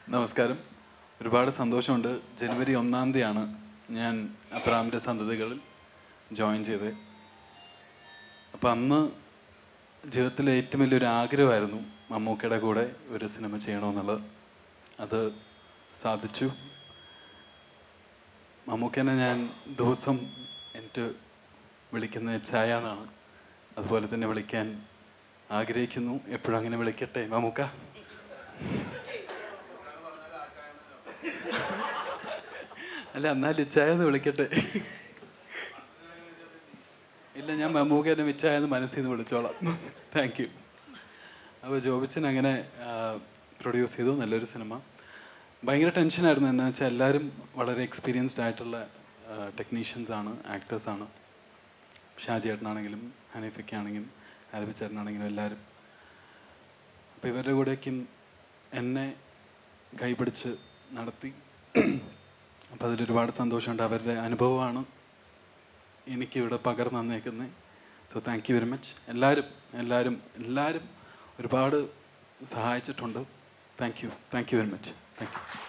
നമസ്കാരം ഒരുപാട് സന്തോഷമുണ്ട് ജനുവരി ഒന്നാം തീയതിയാണ് ഞാൻ അബ്രാമിൻ്റെ സന്തതികളിൽ ജോയിൻ ചെയ്തത് അപ്പം അന്ന് ജീവിതത്തിലെ ഏറ്റവും വലിയൊരു ആഗ്രഹമായിരുന്നു മമ്മൂക്കയുടെ കൂടെ ഒരു സിനിമ ചെയ്യണമെന്നുള്ളത് അത് സാധിച്ചു മമ്മൂക്കനെ ഞാൻ ദിവസം എനിക്ക് വിളിക്കുന്ന ചായ എന്നാണ് അതുപോലെ തന്നെ വിളിക്കാൻ ആഗ്രഹിക്കുന്നു എപ്പോഴും അങ്ങനെ വിളിക്കട്ടെ മമ്മൂക്ക അല്ല എന്നാൽ ഇച്ചായ എന്ന് വിളിക്കട്ടെ ഇല്ല ഞാൻ മമ്മൂക്കനെ മിച്ചായ എന്ന് മനസ്സിൽ നിന്ന് വിളിച്ചോളാം താങ്ക് യു അപ്പോൾ ജോബിച്ചൻ അങ്ങനെ പ്രൊഡ്യൂസ് ചെയ്തു നല്ലൊരു സിനിമ ഭയങ്കര ടെൻഷനായിരുന്നു എന്താ വെച്ചാൽ എല്ലാവരും വളരെ എക്സ്പീരിയൻസ്ഡ് ആയിട്ടുള്ള ടെക്നീഷ്യൻസ് ആണ് ആക്ടേഴ്സ് ആണ് ഷാജി ചേട്ടനാണെങ്കിലും ഹനീഫയ്ക്കാണെങ്കിലും ആൽബി ചേട്ടനാണെങ്കിലും എല്ലാവരും അപ്പോൾ ഇവരുടെ കൂടെയൊക്കെയും എന്നെ കൈപിടിച്ച് നടത്തി അപ്പോൾ അതിലൊരുപാട് സന്തോഷമുണ്ട് അവരുടെ അനുഭവമാണ് എനിക്കിവിടെ പകർന്നു തന്നേക്കുന്നത് so thank you very much എല്ലാവരും എല്ലാവരും എല്ലാവരും ഒരുപാട് സഹായിച്ചിട്ടുണ്ട് thank you thank you very much thank U